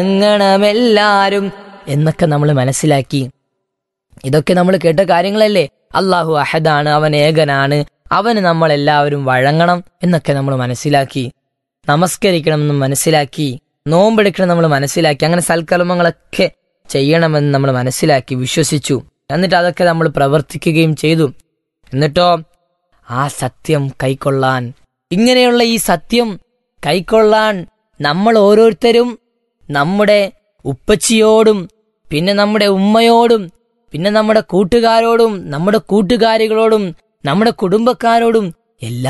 വഴങ്ങണമെല്ലാരും എന്നൊക്കെ നമ്മൾ മനസ്സിലാക്കി ഇതൊക്കെ നമ്മൾ കേട്ട കാര്യങ്ങളല്ലേ അള്ളാഹു അഹദാണ് അവൻ ഏകനാണ് അവന് നമ്മൾ എല്ലാവരും വഴങ്ങണം എന്നൊക്കെ നമ്മൾ മനസ്സിലാക്കി നമസ്കരിക്കണമെന്ന് മനസ്സിലാക്കി നോമ്പെടുക്കണം നമ്മൾ മനസ്സിലാക്കി അങ്ങനെ സൽക്കർമ്മങ്ങളൊക്കെ ചെയ്യണമെന്ന് നമ്മൾ മനസ്സിലാക്കി വിശ്വസിച്ചു എന്നിട്ട് അതൊക്കെ നമ്മൾ പ്രവർത്തിക്കുകയും ചെയ്തു എന്നിട്ടോ ആ സത്യം കൈക്കൊള്ളാൻ ഇങ്ങനെയുള്ള ഈ സത്യം കൈക്കൊള്ളാൻ നമ്മൾ ഓരോരുത്തരും നമ്മുടെ ഉപ്പച്ചിയോടും പിന്നെ നമ്മുടെ ഉമ്മയോടും പിന്നെ നമ്മുടെ കൂട്ടുകാരോടും നമ്മുടെ കൂട്ടുകാരികളോടും നമ്മുടെ കുടുംബക്കാരോടും എല്ലാ